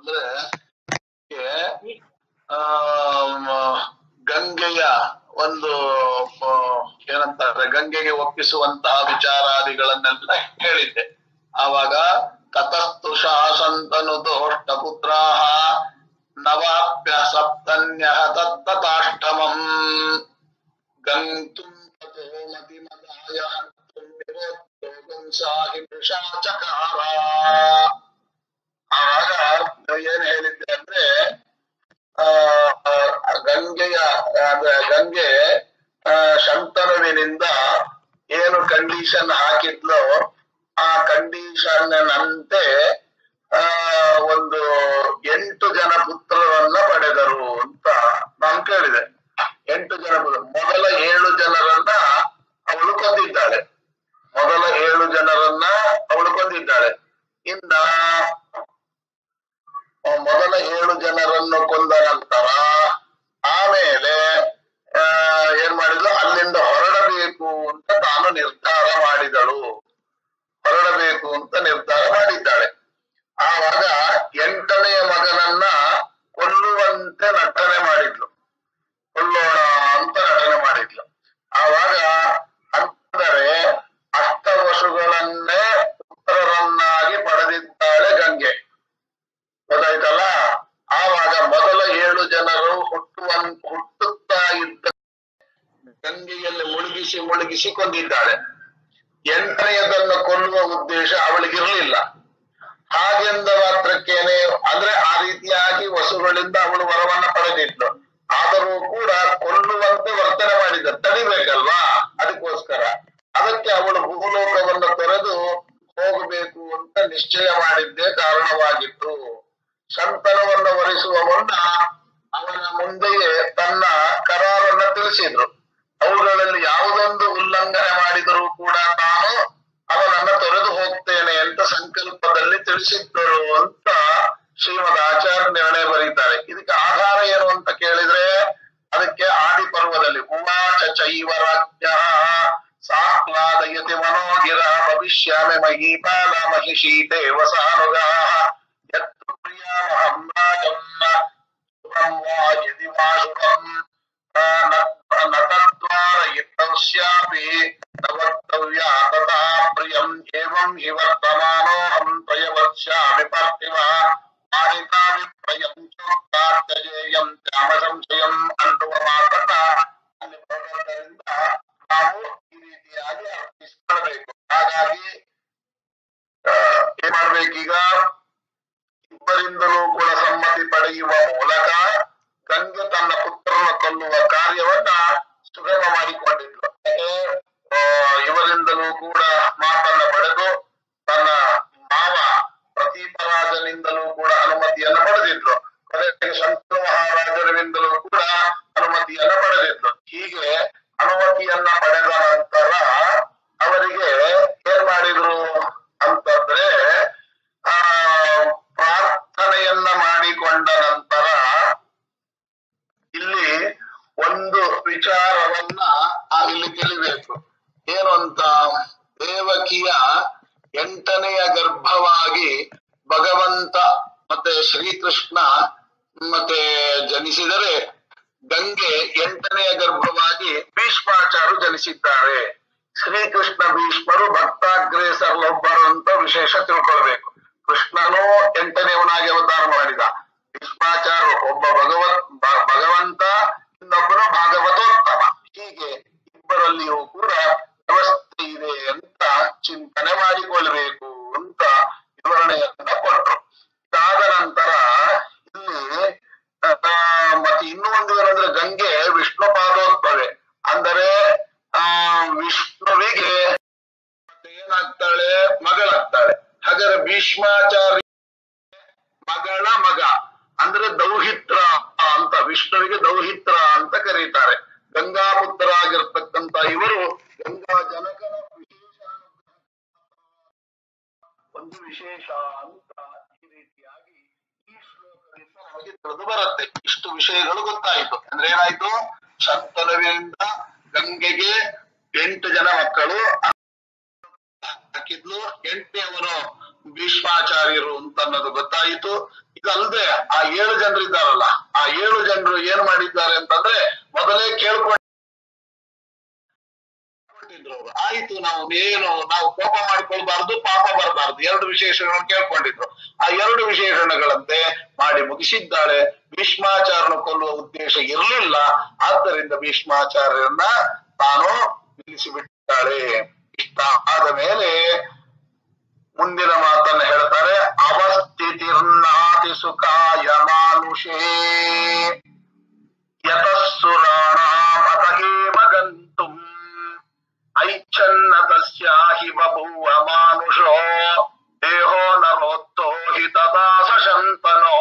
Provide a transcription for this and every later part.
ಅಂದ್ರೆ ಆಮ್, ಗಂಗೆಯ ಒಂದು ಆ, ಏನಂತಾರೆ ಗಂಗೆಗೆ ಒಪ್ಪಿಸುವಂತಹ ವಿಚಾರಾದಿಗಳನ್ನೆಲ್ಲ ಹೇಳಿದ್ದೆ ಆವಾಗ ತತಸ್ತು ಶಾಸಂತನು ದೋಷ್ಟಪುತ್ರಾಹ ನವಾಪ್ಯ ಸಪ್ತನ್ಯ ತತ್ತತಾಷ್ಟಮಂ ಗಂತುಂ ತಥೋ ಮತಿಮದಾಯ ಹಂತುಂ ವಿವೋದ್ಯೋಗಂ ಸಾಹಿ ವೃಷಾಚಕಾರ ಆವಾಗ ಏನ್ ಹೇಳಿದ್ದೆ ಅಂದ್ರೆ ಆ ಆ, ಗಂಗೆಯ ಅಂದ್ರೆ ಗಂಗೆ ಆ, ಶಂತನುವಿನಿಂದ ಏನು ಕಂಡೀಷನ್ ಹಾಕಿದ್ಲೋ ಆ ಕಂಡೀಷನ್ ನಂತೆ ಆ ಒಂದು ಎಂಟು ಜನ ಪುತ್ರರನ್ನ ಪಡೆದರು ಅಂತ ನಾನು ಕೇಳಿದೆ ಎಂಟು ಜನ ಪುತ್ರ ಮೊದಲ ಏಳು ಜನರನ್ನ ಅವಳು ಕೊಂದಿದ್ದಾಳೆ ಮೊದಲ ಏಳು ಜನರನ್ನ ಅವಳು ಕೊಂದಿದ್ದಾಳೆ ಇನ್ನ ಆ ಮೊದಲ ಏಳು ಜನರನ್ನು ಕೊಂದ ನಂತರ ಆಮೇಲೆ ಆ, ಏನ್ ಮಾಡಿದ್ಲು ಅಲ್ಲಿಂದ ಹೊರಡಬೇಕು ಅಂತ ತಾನು ನಿರ್ಧಾರ ಮಾಡಿದಳು ಹೊರಡಬೇಕು ಅಂತ ನಿರ್ಧಾರ ಮಾಡಿದ್ದಾಳೆ ಆವಾಗ ಎಂಟನೆಯ ಮಗನನ್ನ ಕೊಲ್ಲುವಂತೆ ನಟನೆ ಮಾಡಿದ್ಲು ಕೊಲ್ಲೋಣ ಅಂತ ನಟನೆ ಮಾಡಿದ್ಲು ಆವಾಗ ಅಂದರೆ ಅಷ್ಟವಸುಗಳನ್ನೇ ಪುತ್ರರನ್ನಾಗಿ ಪಡೆದಿದ್ದಾಳೆ ಗಂಗೆ ಗೊತ್ತಾಯ್ತಲ್ಲ ಆವಾಗ ಮೊದಲ ಏಳು ಜನರು ಹುಟ್ಟುವನ್ ಹುಟ್ಟುತ್ತಾ ಇದ್ದ ಗಂಗೆಯಲ್ಲಿ ಮುಳುಗಿಸಿ ಮುಳುಗಿಸಿ ಕೊಂದಿದ್ದಾಳೆ ಎಂಟನೆಯದನ್ನು ಕೊಲ್ಲುವ ಉದ್ದೇಶ ಅವಳಿಗಿರಲಿಲ್ಲ ಹಾಗೆಂದ ಮಾತ್ರಕ್ಕೇನೆ ಅಂದ್ರೆ ಆ ರೀತಿಯಾಗಿ ವಸುಗಳಿಂದ ಅವಳು ವರವನ್ನ ಪಡೆದಿದ್ಲು ಆದರೂ ಕೂಡ ಕೊಲ್ಲುವಂತೆ ವರ್ತನೆ ಮಾಡಿದ್ದ ತಡಿಬೇಕಲ್ವಾ ಅದಕ್ಕೋಸ್ಕರ ಅದಕ್ಕೆ ಅವಳು ಭೂಲೋಕವನ್ನು ತೊರೆದು ಹೋಗಬೇಕು ಅಂತ ನಿಶ್ಚಯ ಮಾಡಿದ್ದೇ ಕಾರಣವಾಗಿತ್ತು ಸಂತನವನ್ನು ವರಿಸುವ ಮುನ್ನ ಅವನ ಮುಂದೆಯೇ ತನ್ನ ಕರಾರನ್ನ ತಿಳಿಸಿದ್ರು ಅವುಗಳಲ್ಲಿ ಯಾವುದೊಂದು ಉಲ್ಲಂಘನೆ ಮಾಡಿದರೂ ಕೂಡ ನಾನು ಅವನನ್ನ ತೊರೆದು ಹೋಗ್ತೇನೆ ಅಂತ ಸಂಕಲ್ಪದಲ್ಲಿ ತಿಳಿಸಿದ್ದರು ಅಂತ ಶ್ರೀಮದ್ ಆಚಾರ್ಯ ನಿರ್ಣಯ ಬರೀತಾರೆ ಇದಕ್ಕೆ ಆಧಾರ ಏನು ಅಂತ ಕೇಳಿದ್ರೆ ಅದಕ್ಕೆ ಆದಿ ಪರ್ವದಲ್ಲಿ ಉವಾಚ ಚೈವ ರಾಜ್ಯ ಸಾಹ್ಲಾದಯತಿ ಮನೋಗಿರ ಭವಿಷ್ಯಾಮಿ ಮಹೀಪಾಲ ಮಹಿಷಿ ದೇವಸಾನುಗ ಯತ್ತು ಪ್ರಿಯಾಮಹಂ ರಾಜಮ್ಮ ಶುಭಂ ವಾ ಯದಿ ವಾ ಶುಭಂ ಆ, ನ- ನ ತದ್ವಾರ ಯತಸ್ಯಾಪಿ ನ ವಕ್ತವ್ಯ ತಥಾ ಪ್ರಿಯಂ ಏವಂ ಹಿ ವರ್ತಮಾನೋಹಂ ತ್ರಯವತ್ಸ್ಯಾಮಿ ಪಾರ್ಥಿವ ಮಾನಿತಾ ವಿಪ್ರಯಂ ಚೋಕ್ತಾತ್ಯಜೇಯಂ ತ್ಯಾಮ ಸಂಶಯಂ ಅನ್ನುವ ಮಾತನ್ನ ಅಲ್ಲಿ ಬರೋದರಿಂದ ನಾವು ಈ ರೀತಿಯಾಗಿ ಅರ್ಪಿಸ್ಕೊಳ್ಬೇಕು ಹಾಗಾಗಿ ಆ, ಏನ್ ಮಾಡ್ಬೇಕೀಗ ಇಬ್ಬರಿಂದಲೂ ಕೂಡ ಸಮ್ಮತಿ ಪಡೆಯುವ ಮೂಲಕ ಗಂಗೆ ತನ್ನ ಪುತ್ರನ ಕೊಲ್ಲುವ ಕಾರ್ಯವನ್ನ ಸುಗಮ ಮಾಡಿಕೊಂಡಿದ್ಲು ಯಾಕೆ? ಆ, ಇವರಿಂದಲೂ ಕೂಡ ಮಾತನ್ನ ಪಡೆದು ತನ್ನ ಮಾವ ಪ್ರತೀಪರಾಜನಿಂದಲೂ ಕೂಡ ಅನುಮತಿಯನ್ನು ಪಡೆದಿದ್ರು ಕೊನೆಗೆ ಶಂಕರ ಮಹಾರಾಜರಿಂದಲೂ ಕೂಡ ಅನುಮತಿಯನ್ನ ಪಡೆದಿದ್ರು ಹೀಗೆ ಅನುಮತಿಯನ್ನ ಪಡೆದ ನಂತರ ಅವರಿಗೆ ಏನ್ ಮಾಡಿದ್ರು ಅಂತಂದ್ರೆ ಆ ಪ್ರಾರ್ಥನೆಯನ್ನ ಮಾಡಿಕೊಂಡ ನಂತರ ಇಲ್ಲಿ ಒಂದು ವಿಚಾರವನ್ನ ಆ ಇಲ್ಲಿ ತಿಳಿಬೇಕು ಏನು ಅಂತ ದೇವಕಿಯ ಎಂಟನೆಯ ಗರ್ಭವಾಗಿ ಭಗವಂತ ಮತ್ತೆ ಶ್ರೀಕೃಷ್ಣ ಮತ್ತೆ ಜನಿಸಿದರೆ ಗಂಗೆ ಎಂಟನೆಯ ಗರ್ಭವಾಗಿ ಭೀಷ್ಮಾಚಾರು ಜನಿಸಿದ್ದಾರೆ ಶ್ರೀಕೃಷ್ಣ ಭೀಷ್ಮರು ಭಕ್ತಾಗ್ರೇಸರಲ್ಲೊಬ್ಬರು ಅಂತ ವಿಶೇಷ ತಿಳ್ಕೊಳ್ಬೇಕು ಕೃಷ್ಣನು ಎಂಟನೆಯವನಾಗಿ ಅವತಾರ ಮಾಡಿದ ಭೀಷ್ಮಾಚಾರ್ಯ ಒಬ್ಬ ಭಗವತ್ ಭ- ಭಗವಂತ ಇನ್ನೊಬ್ಬನು ಭಾಗವತೋತ್ತಮ ಹೀಗೆ ಇಬ್ಬರಲ್ಲಿಯೂ ಕೂಡ ವ್ಯವಸ್ಥೆ ಇದೆ ಅಂತ ಚಿಂತನೆ ಮಾಡಿಕೊಳ್ಬೇಕು ಅಂತ ವಿವರಣೆಯನ್ನ ಕೊಟ್ರು ಇದಾದ ನಂತರ ಇಲ್ಲಿ ಆ, ಮತ್ತೆ ಇನ್ನೂ ಒಂದು ಏನಂದ್ರೆ ಗಂಗೆ ವಿಷ್ಣು ಪಾದೋದ್ಭವೆ ಅಂದರೆ ಆ ವಿಷ್ಣುವಿಗೆ ಮತ್ತೆ ಏನಾಗ್ತಾಳೆ ಮಗಳಾಗ್ತಾಳೆ ಹಾಗಾದ್ರೆ ಭೀಷ್ಮಾಚಾರ್ಯ ಮಗಳ ಮಗ ಅಂದ್ರೆ ದೌಹಿತ್ರ ಅಂತ ವಿಷ್ಣುವಿಗೆ ದೌಹಿತ್ರ ಅಂತ ಕರೀತಾರೆ ಗಂಗಾಪುತ್ರರಾಗಿರ್ತಕ್ಕಂತ ಇವರು ಗಂಗಾ ಜನಕನ ವಿಶೇಷ ಒಂದು ವಿಶೇಷ ಅಂತ ಈ ರೀತಿಯಾಗಿ ಈ ಶ್ಲೋಕದಿಂದ ನಮಗೆ ತಿಳಿದು ಬರುತ್ತೆ ಇಷ್ಟು ವಿಷಯಗಳು ಗೊತ್ತಾಯಿತು ಅಂದ್ರೆ ಏನಾಯ್ತು ಶಂತನುವಿನಿಂದ ಗಂಗೆಗೆ ಎಂಟು ಜನ ಮಕ್ಕಳು ಹಾಕಿದ್ಲು ಎಂಟನೇವನು ಭೀಷ್ಮಾಚಾರ್ಯರು ಅಂತ ಅನ್ನೋದು ಗೊತ್ತಾಯಿತು ಇದಲ್ಲದೆ ಆ ಏಳು ಜನರಿದ್ದಾರಲ್ಲ ಆ ಏಳು ಜನರು ಏನ್ ಮಾಡಿದ್ದಾರೆ ಅಂತಂದ್ರೆ ಮೊದಲೇ ಕೇಳ್ಕೊಂಡು ಕೊಟ್ಟಿದ್ರು ಅವ್ರು. ಆಯ್ತು ನಾವು ಏನು ನಾವು ಕೋಪ ಮಾಡ್ಕೊಳ್ಬಾರ್ದು ಪಾಪ ಬರಬಾರ್ದು ಎರಡು ವಿಶೇಷಗಳನ್ನು ಕೇಳ್ಕೊಂಡಿದ್ರು ಆ ಎರಡು ವಿಶೇಷಣಗಳಂತೆ ಮಾಡಿ ಮುಗಿಸಿದ್ದಾಳೆ ಭೀಷ್ಮಾಚಾರ್ಯನ ಕೊಲ್ಲುವ ಉದ್ದೇಶ ಇರಲಿಲ್ಲ ಆದ್ದರಿಂದ ಭೀಷ್ಮಾಚಾರ್ಯರನ್ನ ತಾನು ನಿಲ್ಲಿಸಿಬಿಟ್ಟಾಳೆ ಇಷ್ಟ ಆದ ಮೇಲೆ ಮುಂದಿನ ಮಾತನ್ನ ಹೇಳ್ತಾರೆ ಅವಸ್ಥಿತಿರ್ನಾತಿ ಸುಖಾಯ ಮಾನುಷೇ ಯತಃಸುರಾಣಾಮತ ಏವ ಗಂತುಂ ಐಚ್ಛನ್ನ ತಸ್ಯಾಹಿ ಬಭೂವ ಮಾನುಷೋ ದೇಹೋ ನರೋತ್ತೋ ಹಿ ತದಾ ಸಶಂತನೋ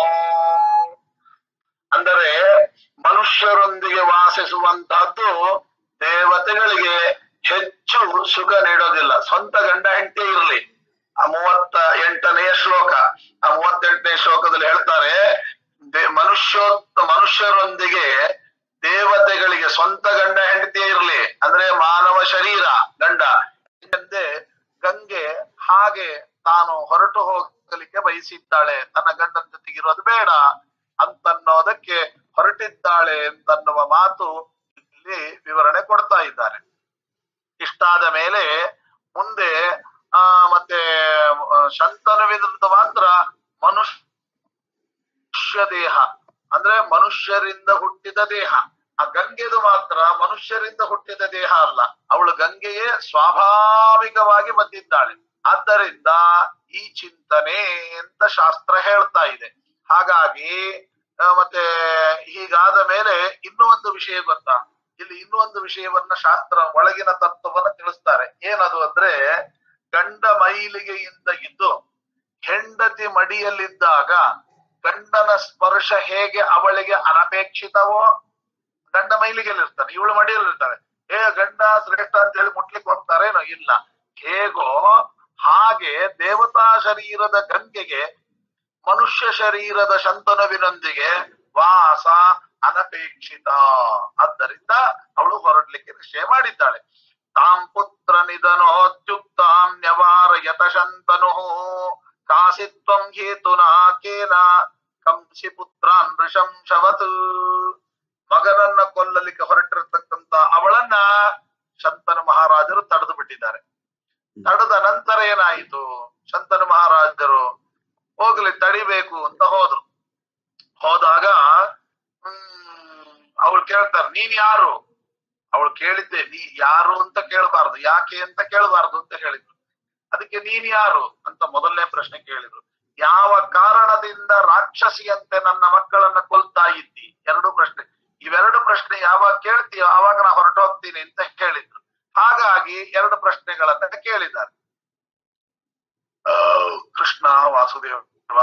ಅಂದರೆ ಮನುಷ್ಯರೊಂದಿಗೆ ವಾಸಿಸುವಂತಹದ್ದು ದೇವತೆಗಳಿಗೆ ಹೆಚ್ಚು ಸುಖ ನೀಡೋದಿಲ್ಲ ಸ್ವಂತ ಗಂಡ ಹೆಂಡತಿ ಇರಲಿ ಆ ಮೂವತ್ತ ಎಂಟನೆಯ ಶ್ಲೋಕ ಆ ಮೂವತ್ತೆಂಟನೇ ಶ್ಲೋಕದಲ್ಲಿ ಹೇಳ್ತಾರೆ ದೇ- ಮನುಷ್ಯೋತ್ ಮನುಷ್ಯರೊಂದಿಗೆ ದೇವತೆಗಳಿಗೆ ಸ್ವಂತ ಗಂಡ ಹೆಂಡತಿ ಇರಲಿ ಅಂದ್ರೆ ಮಾನವ ಶರೀರ ಗಂಡ ಎಂದೇ ಗಂಗೆ ಹಾಗೆ ತಾನು ಹೊರಟು ಹೋಗಲಿಕ್ಕೆ ಬಯಸಿದ್ದಾಳೆ ತನ್ನ ಗಂಡನ ಜೊತೆಗಿರೋದು ಬೇಡ ಅಂತನ್ನೋದಕ್ಕೆ ಹೊರಟಿದ್ದಾಳೆ ಅಂತನ್ನುವ ಮಾತು ಇಲ್ಲಿ ವಿವರಣೆ ಕೊಡ್ತಾ ಇದ್ದಾರೆ ಇಷ್ಟಾದ ಮೇಲೆ ಮುಂದೆ ಆ ಮತ್ತೆ ಆ, ಶಂತನುವಿದ್ರದ ಮಾತ್ರ ಮನುಷ್ಯ ದೇಹ ಅಂದ್ರೆ ಮನುಷ್ಯರಿಂದ ಹುಟ್ಟಿದ ದೇಹ ಆ ಗಂಗೆದು ಮಾತ್ರ ಮನುಷ್ಯರಿಂದ ಹುಟ್ಟಿದ ದೇಹ ಅಲ್ಲ ಅವಳು ಗಂಗೆಯೇ ಸ್ವಾಭಾವಿಕವಾಗಿ ಬಂದಿದ್ದಾಳೆ ಆದ್ದರಿಂದ ಈ ಚಿಂತನೆ ಅಂತ ಶಾಸ್ತ್ರ ಹೇಳ್ತಾ ಇದೆ ಹಾಗಾಗಿ ಆ, ಮತ್ತೆ ಹೀಗಾದ ಮೇಲೆ ಇನ್ನೂ ಒಂದು ವಿಷಯ ಗೊತ್ತಾ ಇಲ್ಲಿ ಇನ್ನೂ ಒಂದು ವಿಷಯವನ್ನ ಶಾಸ್ತ್ರ ಒಳಗಿನ ತತ್ವವನ್ನ ತಿಳಿಸ್ತಾರೆ ಏನದು ಅಂದ್ರೆ ಗಂಡ ಮೈಲಿಗೆಯಿಂದ ಇದ್ದು ಹೆಂಡತಿ ಮಡಿಯಲ್ಲಿದ್ದಾಗ ಗಂಡನ ಸ್ಪರ್ಶ ಹೇಗೆ ಅವಳಿಗೆ ಅನಪೇಕ್ಷಿತವೋ ಗಂಡ ಮೈಲಿಗೆಯಲ್ಲಿ ಇರ್ತಾನೆ ಇವಳು ಮಡಿಯಲ್ಲಿ ಇರ್ತಾಳೆ ಏ ಗಂಡ ಶ್ರೇಷ್ಠ ಅಂತ ಹೇಳಿ ಮುಟ್ಲಿಕ್ಕೆ ಹೋಗ್ತಾರೇನೋ ಇಲ್ಲ ಹೇಗೋ ಹಾಗೆ ದೇವತಾ ಶರೀರದ ಗಂಗೆಗೆ ಮನುಷ್ಯ ಶರೀರದ ಶಂತನುವಿನೊಂದಿಗೆ ವಾಸ ಅನಪೇಕ್ಷಿತ ಆದ್ದರಿಂದ ಅವಳು ಹೊರಡ್ಲಿಕ್ಕೆ ನಿಶ್ಚಯ ಮಾಡಿದ್ದಾಳೆ ತಾಂ ಪುತ್ರ ನಿಧನೋತ್ಯುಕ್ತಾಂ ನ್ಯವಾರಯತ ಶಂತನು ಕಾಸಿತ್ವಂ ಹೇತುನಾ ಕೇನ ಕಂಸಿ ಪುತ್ರಾನ್ ನೃಶಂಶವತ್ ಮಗನನ್ನ ಕೊಲ್ಲಲಿಕ್ಕೆ ಹೊರಟಿರತಕ್ಕಂತ ಅವಳನ್ನ ಶಂತನು ಮಹಾರಾಜರು ತಡೆದು ಬಿಟ್ಟಿದ್ದಾರೆ ತಡೆದ ನಂತರ ಏನಾಯಿತು ಶಂತನು ಮಹಾರಾಜರು ಹೋಗ್ಲಿ ತಡಿಬೇಕು ಅಂತ ಹೋದ್ರು ಹೋದಾಗ ಹ್ಮ್ ಅವಳು ಕೇಳ್ತಾರೆ ನೀನ್ ಯಾರು ಅವಳು ಕೇಳಿದ್ದೆ ನೀ ಯಾರು ಅಂತ ಕೇಳಬಾರ್ದು ಯಾಕೆ ಅಂತ ಕೇಳಬಾರ್ದು ಅಂತ ಹೇಳಿದ್ರು ಅದಕ್ಕೆ ನೀನ್ ಯಾರು ಅಂತ ಮೊದಲನೇ ಪ್ರಶ್ನೆ ಕೇಳಿದ್ರು ಯಾವ ಕಾರಣದಿಂದ ರಾಕ್ಷಸಿಯಂತೆ ನನ್ನ ಮಕ್ಕಳನ್ನ ಕೊಲ್ತಾ ಇದ್ದಿ ಎರಡು ಪ್ರಶ್ನೆ ಇವೆರಡು ಪ್ರಶ್ನೆ ಯಾವಾಗ ಕೇಳ್ತೀಯೋ ಆವಾಗ ನಾ ಹೊರಟೋಗ್ತೀನಿ ಅಂತ ಹೇಳಿದ್ರು ಹಾಗಾಗಿ ಎರಡು ಪ್ರಶ್ನೆಗಳನ್ನ ಕೇಳಿದ್ದಾರೆ ಆ, ಕೃಷ್ಣ ವಾಸುದೇವ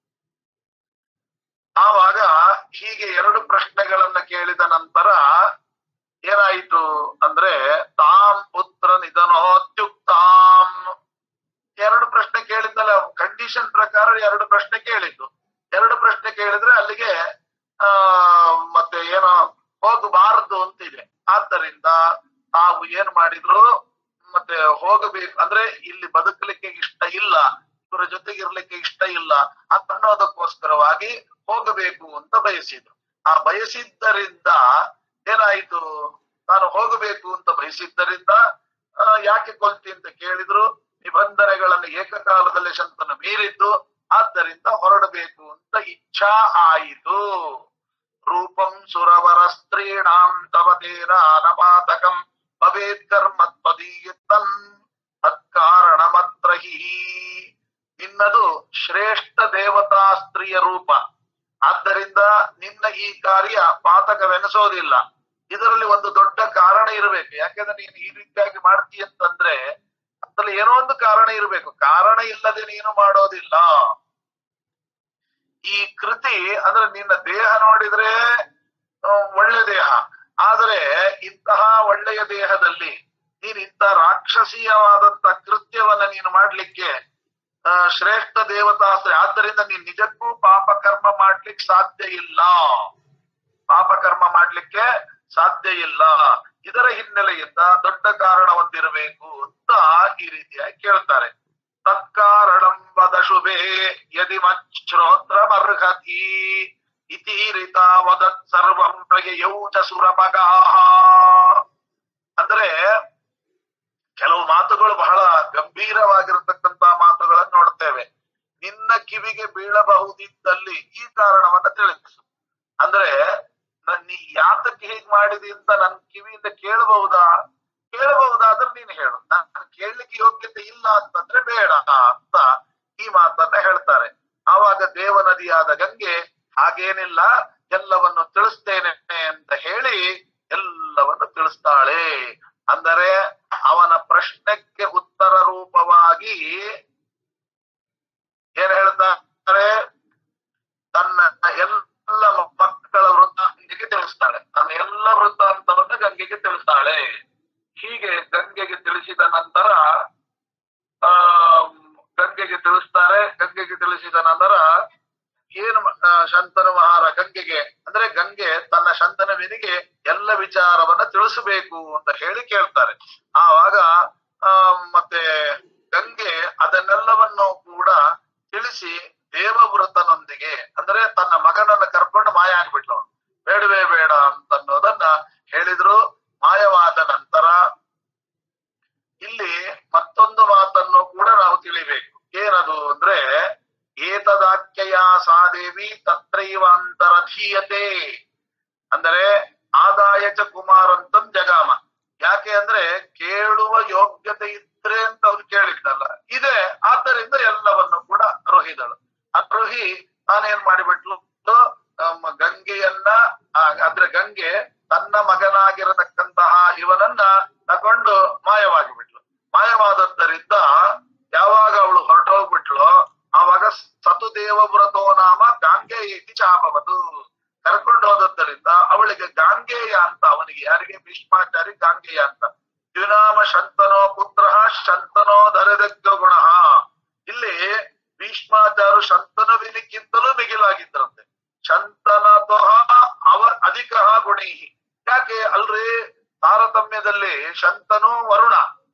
ಆವಾಗ ಹೀಗೆ ಎರಡು ಪ್ರಶ್ನೆಗಳನ್ನ ಕೇಳಿದ ನಂತರ ಏನಾಯಿತು ಅಂದ್ರೆ ತಾಂ ಪುತ್ರ ನಿಧನೋತ್ಯುಕ್ತಾಂ ಎರಡು ಪ್ರಶ್ನೆ ಕೇಳಿದ್ದಲ್ಲ ಕಂಡೀಷನ್ ಪ್ರಕಾರ ಎರಡು ಪ್ರಶ್ನೆ ಕೇಳಿದ್ದು ಎರಡು ಪ್ರಶ್ನೆ ಕೇಳಿದ್ರೆ ಅಲ್ಲಿಗೆ ಆ ಮತ್ತೆ ಏನೋ ಹೋಗಬಾರದು ಅಂತಿದೆ ಆದ್ದರಿಂದ ತಾವು ಏನ್ ಮಾಡಿದ್ರು ಮತ್ತೆ ಹೋಗಬೇಕು ಅಂದ್ರೆ ಇಲ್ಲಿ ಬದುಕಲಿಕ್ಕೆ ಇಷ್ಟ ಇಲ್ಲ ಇವರ ಜೊತೆಗೆ ಇರ್ಲಿಕ್ಕೆ ಇಷ್ಟ ಇಲ್ಲ ಅಂತ ಅನ್ನೋದಕ್ಕೋಸ್ಕರವಾಗಿ ಹೋಗಬೇಕು ಅಂತ ಬಯಸಿದ್ರು ಆ ಬಯಸಿದ್ದರಿಂದ ಏನಾಯ್ತು ನಾನು ಹೋಗಬೇಕು ಅಂತ ಬಯಸಿದ್ದರಿಂದ ಆ, ಯಾಕೆ ಕೊಲ್ತಿ ಅಂತ ಕೇಳಿದ್ರು ನಿಬಂಧನೆಗಳನ್ನು ಏಕಕಾಲದಲ್ಲಿ ಶಂತನು ಮೀರಿದ್ದು ಆದ್ದರಿಂದ ಹೊರಡಬೇಕು ಅಂತ ಇಚ್ಛಾ ಆಯಿತು ರೂಪಂ ಸುರವರ ಸ್ತ್ರೀಣಾಂ ತವತೇನ ಅನಪಾತಕಂ ಭವೇತ್ ಕರ್ಮ ತ್ವದೀಯತನ್ ತತ್ಕಾರಣಮತ್ರ ಹಿ ನಿನ್ನದು ಶ್ರೇಷ್ಠ ದೇವತಾ ಸ್ತ್ರೀಯ ರೂಪ ಆದ್ದರಿಂದ ನಿನ್ನ ಈ ಕಾರ್ಯ ಪಾತಕವೆನಿಸೋದಿಲ್ಲ ಇದರಲ್ಲಿ ಒಂದು ದೊಡ್ಡ ಕಾರಣ ಇರಬೇಕು ಯಾಕೆಂದ್ರೆ ನೀನು ಈ ರೀತಿಯಾಗಿ ಮಾಡ್ತೀಯ ಅಂತಂದ್ರೆ ಅದ್ರಲ್ಲಿ ಏನೋ ಒಂದು ಕಾರಣ ಇರಬೇಕು ಕಾರಣ ಇಲ್ಲದೆ ನೀನು ಮಾಡೋದಿಲ್ಲ ಈ ಕೃತಿ ಅಂದ್ರೆ ನಿನ್ನ ದೇಹ ನೋಡಿದ್ರೆ ಆ, ಒಳ್ಳೆ ದೇಹ ಆದರೆ ಇಂತಹ ಒಳ್ಳೆಯ ದೇಹದಲ್ಲಿ ನೀನು ಇಂಥ ರಾಕ್ಷಸೀಯವಾದಂತ ಕೃತ್ಯವನ್ನ ನೀನು ಮಾಡ್ಲಿಕ್ಕೆ ಆ, ಶ್ರೇಷ್ಠ ದೇವತಾಸ್ತ್ರ ಆದ್ದರಿಂದ ನೀನ್ ನಿಜಕ್ಕೂ ಪಾಪ ಕರ್ಮ ಮಾಡ್ಲಿಕ್ಕೆ ಸಾಧ್ಯ ಇಲ್ಲ ಪಾಪ ಕರ್ಮ ಮಾಡ್ಲಿಕ್ಕೆ ಸಾಧ್ಯ ಇಲ್ಲ ಇದರ ಹಿನ್ನೆಲೆಯಿಂದ ದೊಡ್ಡ ಕಾರಣ ಹೊಂದಿರಬೇಕು ಅಂತ ಈ ರೀತಿಯಾಗಿ ಕೇಳ್ತಾರೆ ತತ್ಕಾರಣಂ ವದ ಶುಭೆ ಯದಿ ಮಚ್ಛ್ರೋತ್ರಮರ್ಹತಿ ಇತೀರಿತ ವದತ್ ಸರ್ವಂ ಪ್ರಯಯೌ ಚ ಸುರಪಗಾಹ ಅಂದ್ರೆ ಕೆಲವು ಮಾತುಗಳು ಬಹಳ ಗಂಭೀರವಾಗಿರತಕ್ಕಂತ ಮಾತುಗಳನ್ನು ನೋಡ್ತೇವೆ ನಿನ್ನ ಕಿವಿಗೆ ಬೀಳಬಹುದಿದ್ದಲ್ಲಿ ಈ ಕಾರಣವನ್ನ ತಿಳಿಸು ಅಂದ್ರೆ ನನ್ ನೀ ಯಾತಕ್ಕೆ ಹೀಗ್ ಮಾಡಿದಿ ಅಂತ ನನ್ ಕಿವಿಯಿಂದ ಕೇಳಬಹುದಾ ಕೇಳಬಹುದಾದ್ರೆ ನೀನು ಹೇಳು ನಾನು ಕೇಳಲಿಕ್ಕೆ ಯೋಗ್ಯತೆ ಇಲ್ಲ ಅಂತಂದ್ರೆ ಬೇಡ ಅಂತ ಈ ಮಾತನ್ನ ಹೇಳ್ತಾರೆ ಆವಾಗ ದೇವನದಿಯಾದ ಗಂಗೆ ಹಾಗೇನಿಲ್ಲ ಎಲ್ಲವನ್ನು ತಿಳಿಸ್ತೇನೆ ಅಂತ ಹೇಳಿ ಎಲ್ಲವನ್ನು ತಿಳಿಸ್ತಾಳೆ ಅಂದರೆ ಅವನ ಪ್ರಶ್ನೆಗೆ ಉತ್ತರ ರೂಪವಾಗಿ ಏನ್ ಹೇಳ್ತಾರೆ ತನ್ನ ಎಲ್ಲ ಮಕ್ಕಳ ವೃತ್ತಾಂತಿಗೆ ತಿಳಿಸ್ತಾಳೆ ತನ್ನ ಎಲ್ಲ ವೃತ್ತಾಂತವನ್ನು ಗಂಗೆಗೆ ತಿಳಿಸ್ತಾಳೆ ಹೀಗೆ ಗಂಗೆಗೆ ತಿಳಿಸಿದ ನಂತರ ಆ ಗಂಗೆಗೆ ತಿಳಿಸ್ತಾರೆ ಗಂಗೆಗೆ ತಿಳಿಸಿದ ನಂತರ ಏನು ಆ, ಶಂತನು ಮಹಾರ ಗಂಗೆಗೆ ಅಂದ್ರೆ ಗಂಗೆ ತನ್ನ ಶಂತನುವಿನಿಗೆ ಎಲ್ಲ ವಿಚಾರವನ್ನ ತಿಳಿಸಬೇಕು ಅಂತ ಹೇಳಿ ಕೇಳ್ತಾರೆ ಆವಾಗ ಆ ಮತ್ತೆ ಗಂಗೆ ಅದನ್ನೆಲ್ಲವನ್ನು ಕೂಡ ತಿಳಿಸಿ ದೇವವೃತನೊಂದಿಗೆ ಅಂದ್ರೆ ತನ್ನ ಮಗನನ್ನ ಕರ್ಕೊಂಡು ಮಾಯ ಆಗ್ಬಿಟ್ಲು ಅವಳು. ಬೇಡವೇ ಬೇಡ ಅಂತ ಅನ್ನೋದನ್ನ ಹೇಳಿದ್ರು ಮಾಯವಾದ ನಂತರ ಇಲ್ಲಿ ಮತ್ತೊಂದು ಮಾತನ್ನು ಕೂಡ ನಾವು ತಿಳಿಬೇಕು ಏನದು ಅಂದ್ರೆ ಏತದಾಖ್ಯಯ ಸಾದೇವಿ ತತ್ರೈವಾಂತರಧೀಯತೆ ಅಂದರೆ ಆದಾಯ ಚ ಕುಮಾರಂತಂ ಜಗಾಮ ಯಾಕೆ ಅಂದ್ರೆ ಕೇಳುವ ಯೋಗ್ಯತೆ ಇದ್ರೆ ಅಂತ ಅವ್ರು ಕೇಳಿದ್ನಲ್ಲ ಇದೆ ಆದ್ದರಿಂದ ಎಲ್ಲವನ್ನು ಕೂಡ ಅರುಹಿದಳು ಅರುಹಿ ತಾನೇನ್ ಮಾಡಿಬಿಟ್ಲು ಅಮ್, ಗಂಗೆಯನ್ನ ಆ, ಅಂದ್ರೆ ಗಂಗೆ ತನ್ನ ಮಗನಾಗಿರತಕ್ಕಂತಹ ಇವನನ್ನ ತಕೊಂಡು ಮಾಯವಾಗಿ ಬಿಟ್ಲು ಮಾಯವಾದದ್ದರಿಂದ ಯಾವಾಗ ಅವಳು ಹೊರಟೋಗ್ಬಿಟ್ಲು ಆವಾಗ ಸತುದೇವ ವ್ರತೋ ನಾಮ ಗಾಂಗೆಯ ಇತಿ ಚಾಪವದು ಕರ್ಕೊಂಡು ಹೋದದ್ದರಿಂದ ಅವಳಿಗೆ ಗಾಂಗೇಯ ಅಂತ ಅವನಿಗೆ ಯಾರಿಗೆ ಭೀಷ್ಮಾಚಾರಿ ಗಾಂಗೇಯ ಅಂತ ದ್ವಿನಾಮ ಶಂತನೋ ಪುತ್ರ ಶಂತನೋ ಧರದಗ್ಗ ಗುಣ ಇಲ್ಲಿ ಭೀಷ್ಮಾಚಾರು ಶಂತನುವಿನಿಗಿಂತಲೂ ಮಿಗಿಲಾಗಿದ್ದರಂತೆ ಶಂತನತಃ ಅವ ಅಧಿಕ ಗುಣಿ ಯಾಕೆ ಅಲ್ರಿ ತಾರತಮ್ಯದಲ್ಲಿ ಶಂತನು ವರುಣ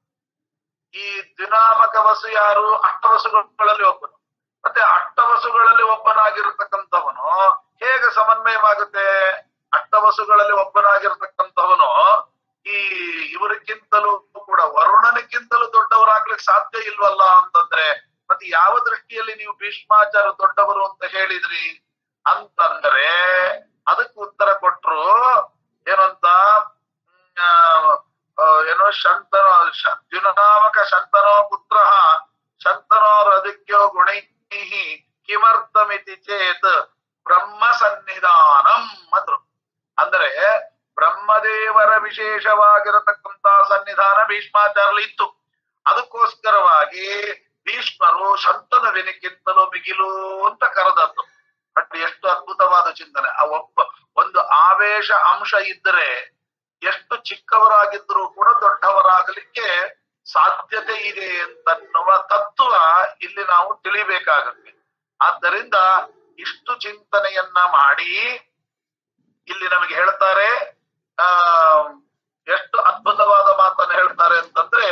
ಈ ದ್ವಿನಾಮಕ ವಸು ಯಾರು ಅಷ್ಟವಸುಗಳಲ್ಲಿ ಒಬ್ಬನು ಮತ್ತೆ ಅಷ್ಟವಸುಗಳಲ್ಲಿ ಒಬ್ಬನಾಗಿರತಕ್ಕಂಥವನು ಹೇಗೆ ಸಮನ್ವಯವಾಗುತ್ತೆ ಅಷ್ಟವಸುಗಳಲ್ಲಿ ಒಬ್ಬನಾಗಿರತಕ್ಕಂಥವನು ಈ ಇವರಿಗಿಂತಲೂ ಕೂಡ ವರುಣನಿಗಿಂತಲೂ ದೊಡ್ಡವರಾಗ್ಲಿಕ್ಕೆ ಸಾಧ್ಯ ಇಲ್ವಲ್ಲ ಅಂತಂದ್ರೆ ಮತ್ತೆ ಯಾವ ದೃಷ್ಟಿಯಲ್ಲಿ ನೀವು ಭೀಷ್ಮಾಚಾರ ದೊಡ್ಡವರು ಅಂತ ಹೇಳಿದ್ರಿ ಅಂತಂದ್ರೆ ಅದಕ್ಕೆ ಉತ್ತರ ಕೊಟ್ರು ಏನಂತ ಹ್ಮ್, ಆ, ಆ, ಏನೋ ಶಂತನ ಶ- ದ್ಯುನಾಮಕ ಶಂತನೋ ಪುತ್ರ ಶಂತನೋರಧಿಕ್ಯೋ ಗುಣೈ ಕಿಮರ್ಥಮಿತಿ ಚೇತ್ ಬ್ರಹ್ಮ ಸನ್ನಿಧಾನಂ ಅಂದ್ರು ಅಂದ್ರೆ ಬ್ರಹ್ಮದೇವರ ವಿಶೇಷವಾಗಿರತಕ್ಕಂತ ಸನ್ನಿಧಾನ ಭೀಷ್ಮಾಚಾರ್ಯಲ್ಲಿ ಇತ್ತು ಅದಕ್ಕೋಸ್ಕರವಾಗಿ ಭೀಷ್ಮರು ಶಂತನುವಿನಕ್ಕಿಂತಲೂ ಮಿಗಿಲು ಅಂತ ಕರೆದದ್ದು ಬಟ್ ಎಷ್ಟು ಅದ್ಭುತವಾದ ಚಿಂತನೆ ಆ ಒಬ್ಬ ಒಂದು ಆವೇಶ ಅಂಶ ಇದ್ದರೆ ಎಷ್ಟು ಚಿಕ್ಕವರಾಗಿದ್ರೂ ಕೂಡ ದೊಡ್ಡವರಾಗಲಿಕ್ಕೆ ಸಾಧ್ಯತೆ ಇದೆ ಅಂತನ್ನುವ ತತ್ವ ಇಲ್ಲಿ ನಾವು ತಿಳಿಬೇಕಾಗುತ್ತೆ ಆದ್ದರಿಂದ ಇಷ್ಟು ಚಿಂತನೆಯನ್ನ ಮಾಡಿ ಇಲ್ಲಿ ನಮಗೆ ಹೇಳ್ತಾರೆ ಆ ಎಷ್ಟು ಅದ್ಭುತವಾದ ಮಾತನ್ನ ಹೇಳ್ತಾರೆ ಅಂತಂದ್ರೆ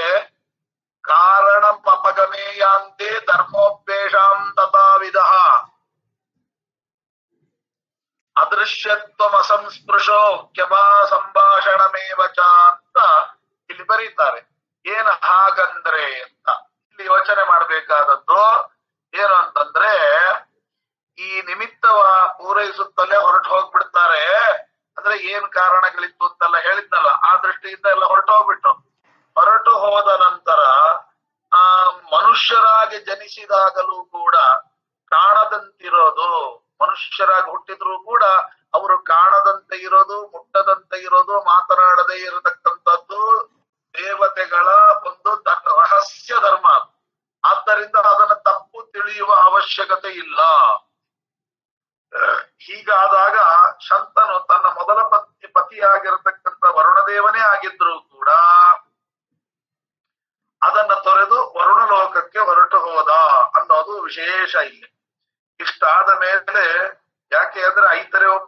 ಕಾರಣಂ ಅಪಗಮೇಯಾಂತೆ ಧರ್ಮೋಪೇಶಾಂ ತಥಾವಿಧ ಅದೃಶ್ಯತ್ವ ಅಸಂಸ್ಪೃಶೋ ಕ್ಯಪಾ ಸಂಭಾಷಣಮೇವ ಚ ಅಂತ ಇಲ್ಲಿ ಬರೀತಾರೆ ಏನ್ ಹಾಗಂದ್ರೆ ಅಂತ ಇಲ್ಲಿ ಯೋಚನೆ ಮಾಡ್ಬೇಕಾದದ್ದು ಏನು ಅಂತಂದ್ರೆ ಈ ನಿಮಿತ್ತವ ಪೂರೈಸುತ್ತಲೇ ಹೊರಟು ಹೋಗ್ಬಿಡ್ತಾರೆ ಅಂದ್ರೆ ಏನ್ ಕಾರಣಗಳಿತ್ತು ಅಂತೆಲ್ಲ ಹೇಳಿದ್ನಲ್ಲ ಆ ದೃಷ್ಟಿಯಿಂದ ಎಲ್ಲ ಹೊರಟು ಹೋಗ್ಬಿಟ್ರು ಹೊರಟು ಹೋದ ನಂತರ ಆ ಮನುಷ್ಯರಾಗಿ ಜನಿಸಿದಾಗಲೂ ಕೂಡ ಕಾಣದಂತಿರೋದು ಮನುಷ್ಯರಾಗಿ ಹುಟ್ಟಿದ್ರು ಕೂಡ ಅವರು ಕಾಣದಂತೆ ಇರೋದು ಮುಟ್ಟದಂತೆ ಇರೋದು ಮಾತನಾಡದೇ ಇರತಕ್ಕಂಥದ್ದು ದೇವತೆಗಳ ಒಂದು ದ- ರಹಸ್ಯ ಧರ್ಮ ಅದು. ಆದ್ದರಿಂದ ಅದನ್ನ ತಪ್ಪು ತಿಳಿಯುವ ಅವಶ್ಯಕತೆ ಇಲ್ಲ ಹೀಗಾದಾಗ ಶಂತನು ತನ್ನ ಮೊದಲ ಪತಿ ಪತಿಯಾಗಿರತಕ್ಕಂಥ ವರುಣದೇವನೇ ಆಗಿದ್ರು ಕೂಡ ಅದನ್ನ ತೊರೆದು ವರುಣ ಲೋಕಕ್ಕೆ ಹೊರಟು ಹೋದ ಅನ್ನೋದು ವಿಶೇಷ ಇಲ್ಲಿ ಇಷ್ಟಾದ ಮೇಲೆ ಯಾಕೆ ಅಂದ್ರೆ ಐತರೆ ಒಪ್-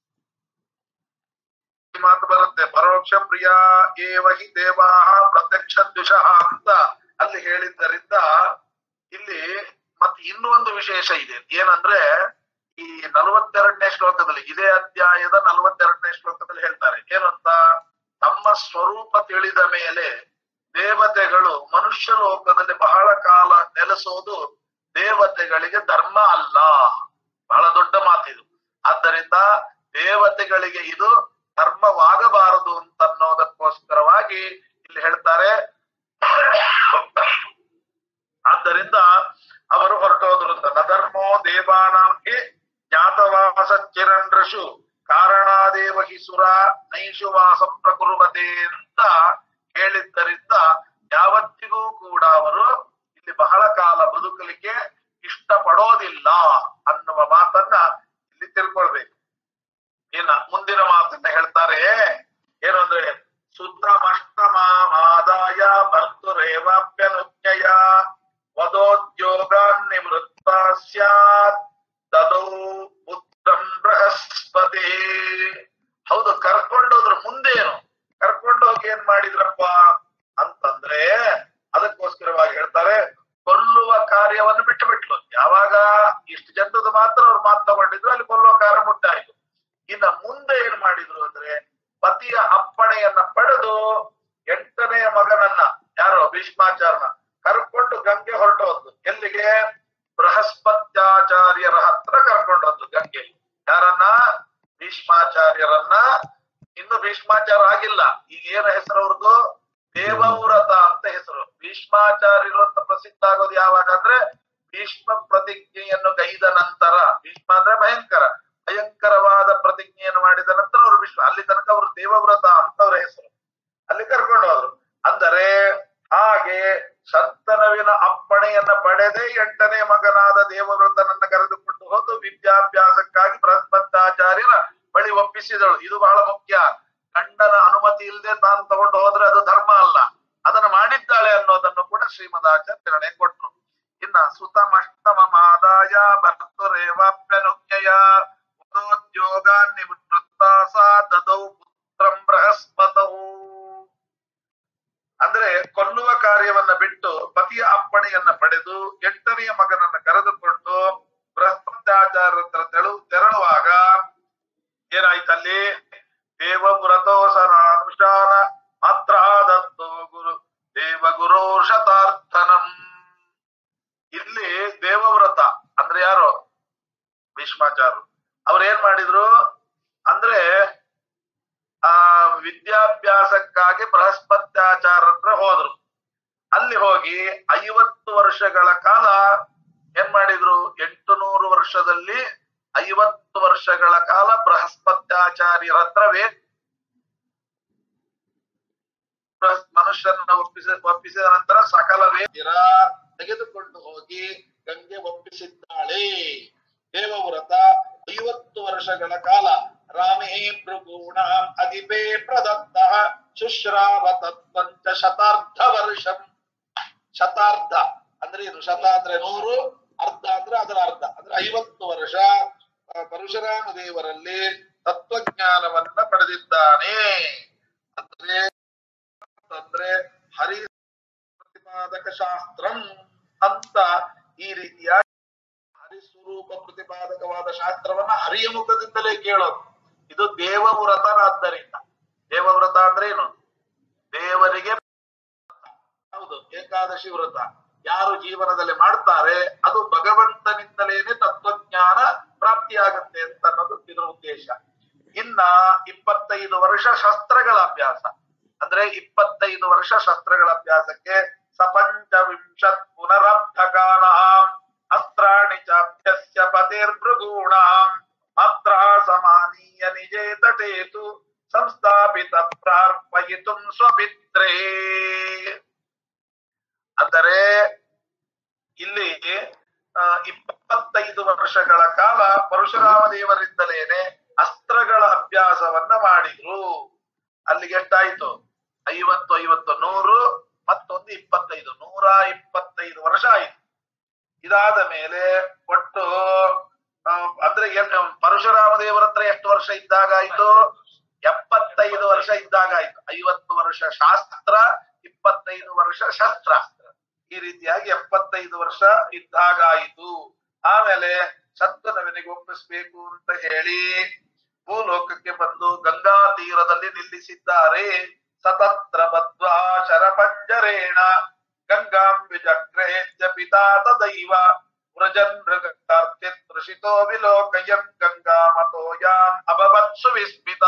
ಈ ಮಾತು ಬರುತ್ತೆ ಪರೋಕ್ಷ ಪ್ರಿಯ ಏವ ಹಿ ದೇವಾಹ ಪ್ರತ್ಯಕ್ಷ ದ್ವಿಷಃ ಅಂತ ಅಲ್ಲಿ ಹೇಳಿದ್ದರಿಂದ ಇಲ್ಲಿ ಮತ್ತೆ ಇನ್ನೂ ಒಂದು ವಿಶೇಷ ಇದೆ ಏನಂದ್ರೆ ಈ ನಲವತ್ತೆರಡನೇ ಶ್ಲೋಕದಲ್ಲಿ ಇದೇ ಅಧ್ಯಾಯದ ನಲವತ್ತೆರಡನೇ ಶ್ಲೋಕದಲ್ಲಿ ಹೇಳ್ತಾರೆ ಏನಂತ ತಮ್ಮ ಸ್ವರೂಪ ತಿಳಿದ ಮೇಲೆ ದೇವತೆಗಳು ಮನುಷ್ಯ ಲೋಕದಲ್ಲಿ ಬಹಳ ಕಾಲ ನೆಲೆಸೋದು ದೇವತೆಗಳಿಗೆ ಧರ್ಮ ಅಲ್ಲ ಬಹಳ ದೊಡ್ಡ ಮಾತಿದು ಆದ್ದರಿಂದ ದೇವತೆಗಳಿಗೆ ಇದು ಧರ್ಮವಾಗಬಾರದು ಅಂತನ್ನೋದಕ್ಕೋಸ್ಕರವಾಗಿ ಇಲ್ಲಿ ಹೇಳ್ತಾರೆ ಆದ್ದರಿಂದ ಅವರು ಹೊರಟೋದ್ರು ಅಂತ ನಧರ್ಮೋ ದೇವಾನಾಂಗೆ ಜ್ಞಾತವಾಸಚ್ಚಿರಣ್ರಶು ಕಾರಣಾದೇವ ಹಿ ಸುರ ನೈಷು ವಾಸಂ ಪ್ರಕುರುವತೆ ಅಂತ ಹೇಳಿದ್ದರಿಂದ ಯಾವತ್ತಿಗೂ ಕೂಡ ಅವರು ಇಲ್ಲಿ ಬಹಳ ಕಾಲ ಬದುಕಲಿಕ್ಕೆ ಇಷ್ಟಪಡೋದಿಲ್ಲ ಅನ್ನುವ ಮಾತನ್ನ ಇಲ್ಲಿ ತಿಳ್ಕೊಳ್ಬೇಕು ಇನ್ನ ಮುಂದಿನ ಮಾತನ್ನ ಹೇಳ್ತಾರೆ ಏನು ಅಂದ್ರೆ ಸುತ್ತಮಷ್ಟಮಾದಾಯ ಭರ್ತುರೇವಾಪ್ಯನುಜ್ಞಯ ವದೋದ್ಯೋಗಾನ್ ನಿವೃತ್ತ ಸ್ಯಾತ್ ದದೌ ಪುತ್ರಂ ಬೃಹಸ್ಪತಿ ಹೌದು ಕರ್ಕೊಂಡೋದ್ರ ಮುಂದೇನು ಕರ್ಕೊಂಡೋಗಿ ಏನ್ ಮಾಡಿದ್ರಪ್ಪ ಅಂತಂದ್ರೆ ಅದಕ್ಕೋಸ್ಕರವಾಗಿ ಹೇಳ್ತಾರೆ ಕೊಲ್ಲುವ ಕಾರ್ಯವನ್ನು ಬಿಟ್ಟು ಬಿಟ್ಲು ಯಾವಾಗ ಇಷ್ಟು ಜನದ ಮಾತ್ರ ಅವ್ರು ಮಾತು ತಗೊಂಡಿದ್ರು ಅಲ್ಲಿ ಕೊಲ್ಲುವ ಕಾರ್ಯ ಮುಟ್ಟಾಯ್ತು ಇನ್ನ ಮುಂದೆ ಏನ್ ಮಾಡಿದ್ರು ಅಂದ್ರೆ ಪತಿಯ ಅಪ್ಪಣೆಯನ್ನ ಪಡೆದು ಎಂಟನೆಯ ಮಗನನ್ನ ಯಾರೋ ಭೀಷ್ಮಾಚಾರ್ಯನ ಕರ್ಕೊಂಡು ಗಂಗೆ ಹೊರಟೋದು ಎಲ್ಲಿಗೆ ಬೃಹಸ್ಪತ್ಯಾಚಾರ್ಯರ ಹತ್ರ ಕರ್ಕೊಂಡೋದು ಗಂಗೆ ಯಾರನ್ನ ಭೀಷ್ಮಾಚಾರ್ಯರನ್ನ ಇನ್ನು ಭೀಷ್ಮಾಚಾರ್ಯ ಆಗಿಲ್ಲ ಈಗ ಏನ ಹೆಸರು ಅವ್ರದ್ದು ದೇವವ್ರತ ಅಂತ ಹೆಸರು ಭೀಷ್ಮಾಚಾರ್ಯರು ಅಂತ ಪ್ರಸಿದ್ಧ ಆಗೋದು ಯಾವಾಗ ಅಂದ್ರೆ ಭೀಷ್ಮ ಪ್ರತಿಜ್ಞೆಯನ್ನು ಗೈದ ನಂತರ ಭೀಷ್ಮ ಅಂದ್ರೆ ಭಯಂಕರ ಭಯಂಕರವಾದ ಪ್ರತಿಜ್ಞೆಯನ್ನು ಮಾಡಿದ ನಂತರ ಅವರು ಭೀಷ್ಮ ಅಲ್ಲಿ ತನಕ ಅವರು ದೇವವ್ರತ ಅಂತವ್ರ ಹೆಸರು ಅಲ್ಲಿ ಕರ್ಕೊಂಡು ಹೋದ್ರು ಅಂದರೆ ಹಾಗೆ ಶಂತನವಿನ ಅಪ್ಪಣೆಯನ್ನ ಪಡೆದೇ ಎಂಟನೇ ಮಗನಾದ ದೇವವ್ರತನನ್ನ ಕರೆದುಕೊಂಡು ಹೋದು ವಿದ್ಯಾಭ್ಯಾಸಕ್ಕಾಗಿ ಬೃಹಸ್ಪತ್ಯಾಚಾರ್ಯರ ಬಳಿ ಒಪ್ಪಿಸಿದಳು ಇದು ಬಹಳ ಮುಖ್ಯ ಗಂಡನ ಅನುಮತಿ ಇಲ್ಲದೆ ತಾನು ತಗೊಂಡು ಹೋದ್ರೆ ಅದು ಧರ್ಮ ಅಲ್ಲ ಅದನ್ನ ಮಾಡಿದ್ದಾಳೆ ಅನ್ನೋದನ್ನು ಕೂಡ ಶ್ರೀಮದಾಚಾರ್ಯ ನಿರ್ಣಯ ಕೊಟ್ರು ಇನ್ನ ಸುತಮಷ್ಟಮ ಮಾದಾಯ ಭರ್ತುರೇವಾಪ್ಯನುಜ್ಞಯ ಉದೋದ್ಯೋಗ ನಿವೃತ್ತ ಸಾ ದದೌ ಪುತ್ರಂ ಬೃಹಸ್ಪತವು ಅಂದ್ರೆ ಕೊಲ್ಲುವ ಕಾರ್ಯವನ್ನ ಬಿಟ್ಟು ಪತಿಯ ಅಪ್ಪಣೆಯನ್ನ ಪಡೆದು ಎಂಟನೆಯ ಮಗನನ್ನ ಕರೆದುಕೊಂಡು ಬೃಹಸ್ಪತ್ಯಾಚಾರ್ಯ ಹತ್ರ ತೆಳು ತೆರಳುವಾಗ ಏನಾಯ್ತಲ್ಲಿ ದೇವವ್ರತೋಸನಾನುಷ್ಠಾನ ಮಾತ್ರ ದತ್ತೋ ಗುರು ದೇವಗುರೋ ಶತಾರ್ಥನಂ ಇಲ್ಲಿ ದೇವವ್ರತ ಅಂದ್ರೆ ಯಾರು ಭೀಷ್ಮಾಚಾರ್ಯರು ಅವ್ರು ಏನ್ ಮಾಡಿದ್ರು ಅಂದ್ರೆ ಆ ವಿದ್ಯಾಭ್ಯಾಸಕ್ಕಾಗಿ ಬೃಹಸ್ಪತ್ಯಾಚಾರ ಹತ್ರ ಹೋದ್ರು ಅಲ್ಲಿ ಹೋಗಿ ಐವತ್ತು ವರ್ಷಗಳ ಕಾಲ ಏನ್ ಮಾಡಿದ್ರು ಎಂಟು ನೂರು ವರ್ಷದಲ್ಲಿ ಐವತ್ತು ವರ್ಷಗಳ ಕಾಲ ಬೃಹಸ್ಪತ್ಯಾಚಾರ್ಯರ ಹತ್ರವೇ ಬೃಹಸ್- ಮನುಷ್ಯರನ್ನ ಒಪ್ಪಿಸ ಒಪ್ಪಿಸಿದ ನಂತರ ಸಕಲ ವೇದಿರ ತೆಗೆದುಕೊಂಡು ಹೋಗಿ ಗಂಗೆ ಒಪ್ಪಿಸಿದ್ದಾಳೆ ದೇವವ್ರತ ಐವತ್ತು ವರ್ಷಗಳ ಕಾಲ ರಾಮೇ ಭೃಗೂಣ ಅಧಿಪೇ ಪ್ರದತ್ತ ಶುಶ್ರಾವ ತತ್ವಂಚ ಶತಾರ್ಧ ವರ್ಷಂ ಶತಾರ್ಧ ಅಂದ್ರೆ ಇದು ಶತ ಅಂದ್ರೆ ನೂರು ಅರ್ಧ ಅಂದ್ರೆ ಅದರ ಅರ್ಧ ಅಂದ್ರೆ ಐವತ್ತು ವರ್ಷ ಆ, ಪರಶುರಾಮ ದೇವರಲ್ಲಿ ತತ್ವಜ್ಞಾನವನ್ನ ಪಡೆದಿದ್ದಾನೆ ಅಂದ್ರೆ ಅಂದ್ರೆ ಹರಿ ಪ್ರತಿಪಾದಕ ಶಾಸ್ತ್ರಂ ಅಂತ ಈ ರೀತಿಯ ಹರಿಸ್ವರೂಪ ಪ್ರತಿಪಾದಕವಾದ ಶಾಸ್ತ್ರವನ್ನ ಹರಿಯ ಮುಖದಿಂದಲೇ ಕೇಳೋದು ಇದು ದೇವವ್ರತನಾದ್ದರಿಂದ ದೇವವ್ರತ ಅಂದ್ರೆ ಏನು ದೇವರಿಗೆ ಹೌದು ಏಕಾದಶಿ ವ್ರತ ಯಾರು ಜೀವನದಲ್ಲಿ ಮಾಡ್ತಾರೆ ಅದು ಭಗವಂತನಿಂದಲೇನೆ ತತ್ವಜ್ಞಾನ ಪ್ರಾಪ್ತಿಯಾಗತ್ತೆ ಅಂತ ಅನ್ನೋದು ಇದರ ಉದ್ದೇಶ ಇನ್ನ ಇಪ್ಪತ್ತೈದು ವರ್ಷ ಶಸ್ತ್ರಗಳ ಅಭ್ಯಾಸ ಅಂದ್ರೆ ಇಪ್ಪತ್ತೈದು ವರ್ಷ ಶಸ್ತ್ರಗಳ ಅಭ್ಯಾಸಕ್ಕೆ ಸಪಂಚವಿಂಶತ್ ಪುನರಬ್ಧಕಾಲ ಅಸ್ತ್ರಾಣಿ ಚಾಭ್ಯಸ್ಯ ಪತಿರ್ಭೃಗೂಣ ಮಾತ್ರ ಸಮಾನೀಯ ನಿಜೇ ತಟೇತು ಸಂಸ್ಥಾಪಿತ ಪ್ರಾರ್ಪಯಿತು ಸ್ವಪಿತ್ರೇ ಅಂದರೆ ಇಲ್ಲಿ ಆ, ಇಪ್ಪತ್ತೈದು ವರ್ಷಗಳ ಕಾಲ ಪರಶುರಾಮ ದೇವರಿಂದಲೇನೆ ಅಸ್ತ್ರಗಳ ಅಭ್ಯಾಸವನ್ನ ಮಾಡಿದ್ರು ಅಲ್ಲಿಗೆ ಎಷ್ಟಾಯ್ತು ಐವತ್ತು ಐವತ್ತು ನೂರು ಮತ್ತೊಂದು ಇಪ್ಪತ್ತೈದು ನೂರ ಇಪ್ಪತ್ತೈದು ವರ್ಷ ಆಯ್ತು ಇದಾದ ಮೇಲೆ ಒಟ್ಟು ಆ, ಅಂದ್ರೆ ಏನ್ ಪರಶುರಾಮ ದೇವರ ಹತ್ರ ಎಷ್ಟು ವರ್ಷ ಇದ್ದಾಗ ಆಯ್ತು ಎಪ್ಪತ್ತೈದು ವರ್ಷ ಇದ್ದಾಗ ಆಯ್ತು ಐವತ್ತು ವರ್ಷ ಶಾಸ್ತ್ರ ಇಪ್ಪತ್ತೈದು ವರ್ಷ ಶಸ್ತ್ರ ಈ ರೀತಿಯಾಗಿ ಎಪ್ಪತ್ತೈದು ವರ್ಷ ಇದ್ದಾಗಾಯಿತು ಆಮೇಲೆ ಶಂತನುವಿನಿಗೆ ಒಪ್ಪಿಸ್ಬೇಕು ಅಂತ ಹೇಳಿ ಭೂಲೋಕಕ್ಕೆ ಬಂದು ಗಂಗಾ ತೀರದಲ್ಲಿ ನಿಲ್ಲಿಸಿದ್ದಾರೆ ಸತತ್ರ ಬದ್ವಾ ಶರಪಂಜರೇಣ ಗಂಗಾಂ ವಿಜಗ್ರಹೇತ್ಯ ಪಿತಾ ತದೈವ ವ್ರಜನ್ ಮೃಗಾರ್ಚಿತ್ ಋಷಿತೋ ವಿಲೋಕಯನ್ ಗಂಗಾ ಮತೋಯಾಂ ಅಭವತ್ಸು ವಿಸ್ಮಿತ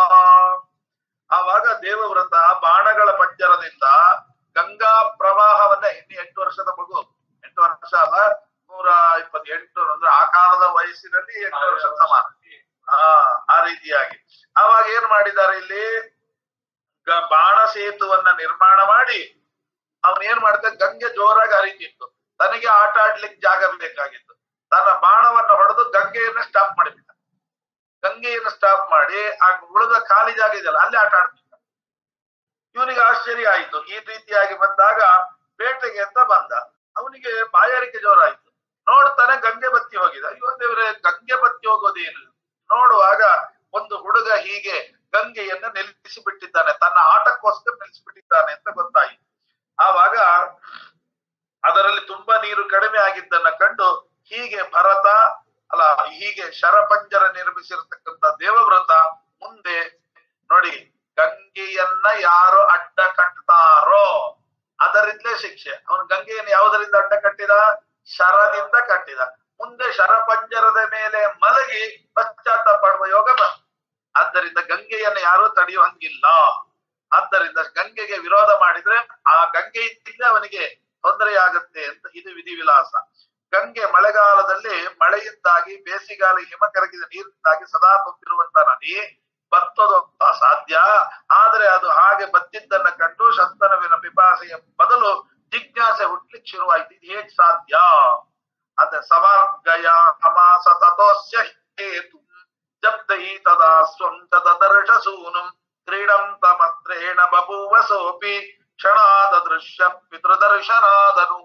ಆವಾಗ ದೇವವ್ರತ ಬಾಣಗಳ ಪಂಜರದಿಂದ ಗಂಗಾ ಪ್ರವಾಹವನ್ನ ಇನ್ನು ಎಂಟು ವರ್ಷದ ಮಗು ಎಂಟು ವರ್ಷ ಅಲ್ಲ ನೂರ ಇಪ್ಪತ್ತೆಂಟು ಅಂದ್ರೆ ಆ ಕಾಲದ ವಯಸ್ಸಿನಲ್ಲಿ ಎಂಟು ವರ್ಷ ಸಮಾನ ಆ ಆ ರೀತಿಯಾಗಿ ಆವಾಗ ಏನ್ ಮಾಡಿದ್ದಾರೆ ಇಲ್ಲಿ ಗ- ಬಾಣ ಸೇತುವನ್ನ ನಿರ್ಮಾಣ ಮಾಡಿ ಅವನ್ ಏನ್ ಮಾಡ್ತಾ ಗಂಗೆ ಜೋರಾಗಿ ಹರಿತಿತ್ತು ತನಗೆ ಆಟ ಆಡ್ಲಿಕ್ಕೆ ಜಾಗ ಬೇಕಾಗಿತ್ತು ತನ್ನ ಬಾಣವನ್ನು ಹೊಡೆದು ಗಂಗೆಯನ್ನ ಸ್ಟಾಪ್ ಮಾಡಿಬಿಟ್ಟ ಗಂಗೆಯನ್ನು ಸ್ಟಾಪ್ ಮಾಡಿ ಆ ಉಳಿದ ಖಾಲಿ ಜಾಗ ಇದೆಯಲ್ಲ ಅಲ್ಲಿ ಆಟ ಆಡ್ತಿದ್ದ ಇವನಿಗೆ ಆಶ್ಚರ್ಯ ಆಯ್ತು ಈ ರೀತಿಯಾಗಿ ಬಂದಾಗ ಬೇಟೆಗೆ ಅಂತ ಬಂದ ಅವನಿಗೆ ಬಾಯಾರಿಕೆ ಜೋರಾಯ್ತು ನೋಡ್ತಾನೆ ಗಂಗೆ ಬತ್ತಿ ಹೋಗಿದೆ ಅಯ್ಯೋ ದೇವ್ರೆ ಗಂಗೆ ಬತ್ತಿ ಹೋಗೋದೇನು ನೋಡುವಾಗ ಒಂದು ಹುಡುಗ ಹೀಗೆ ಗಂಗೆಯನ್ನ ನಿಲ್ಲಿಸಿ ಬಿಟ್ಟಿದ್ದಾನೆ ತನ್ನ ಆಟಕ್ಕೋಸ್ಕರ ನಿಲ್ಲಿಸಿಬಿಟ್ಟಿದ್ದಾನೆ ಅಂತ ಗೊತ್ತಾಯಿತು ಆವಾಗ ಅದರಲ್ಲಿ ತುಂಬಾ ನೀರು ಕಡಿಮೆ ಆಗಿದ್ದನ್ನ ಕಂಡು ಹೀಗೆ ಭರತ ಅಲ್ಲ ಹೀಗೆ ಶರಪಂಜರ ನಿರ್ಮಿಸಿರತಕ್ಕಂತ ದೇವವ್ರತ ಮುಂದೆ ನೋಡಿ ಗಂಗೆಯನ್ನ ಯಾರು ಅಡ್ಡ ಕಟ್ತಾರೋ ಅದರಿಂದಲೇ ಶಿಕ್ಷೆ ಅವನು ಗಂಗೆಯನ್ನು ಯಾವುದರಿಂದ ಅಡ್ಡ ಕಟ್ಟಿದ ಶರದಿಂದ ಕಟ್ಟಿದ ಮುಂದೆ ಶರಪಂಜರದ ಮೇಲೆ ಮಲಗಿ ಪಶ್ಚಾತ್ತಾಪ ಪಡುವ ಯೋಗ ಬಂತು ಆದ್ದರಿಂದ ಗಂಗೆಯನ್ನು ಯಾರು ತಡೆಯುವಂಗಿಲ್ಲ ಆದ್ದರಿಂದ ಗಂಗೆಗೆ ವಿರೋಧ ಮಾಡಿದ್ರೆ ಆ ಗಂಗೆಯಿಂದ ಅವನಿಗೆ ತೊಂದರೆಯಾಗುತ್ತೆ ಅಂತ ಇದು ವಿಧಿವಿಲಾಸ ಗಂಗೆ ಮಳೆಗಾಲದಲ್ಲಿ ಮಳೆಯಿಂದಾಗಿ ಬೇಸಿಗಾಲ ಹಿಮ ಕರಗಿದ ನೀರಿನಿಂದಾಗಿ ಸದಾ ತುಂಬಿರುವಂತ ನದಿ ಬತ್ತೋದು ಅಸಾಧ್ಯ ಆದ್ರೆ ಅದು ಹಾಗೆ ಬತ್ತಿದ್ದನ್ನ ಕಂಡು ಶಂತನವಿನ ಪಿಪಾಸೆಯ ಬದಲು ಜಿಜ್ಞಾಸೆ ಹುಟ್ಲಿಕ್ಕೆ ಶುರುವಾಯ್ತು ಇದು ಹೇಗ್ ಸಾಧ್ಯ ಅದ ಸವಾರ್ಗಯ ಅಮಾಸ ತತೋಸ್ಯ ಹೇತು ಜಪ್ತೈ ತದಾ ಸ್ವಂ ತದರ್ಶ ಸೂನುಂ ಕ್ರೀಡಂತಮಸ್ತ್ರೇಣ ಬಭೂವ ಸೋಪಿ ಕ್ಷಣಾದ ದೃಶ್ಯ ಪಿತೃದರ್ಶನಾದನು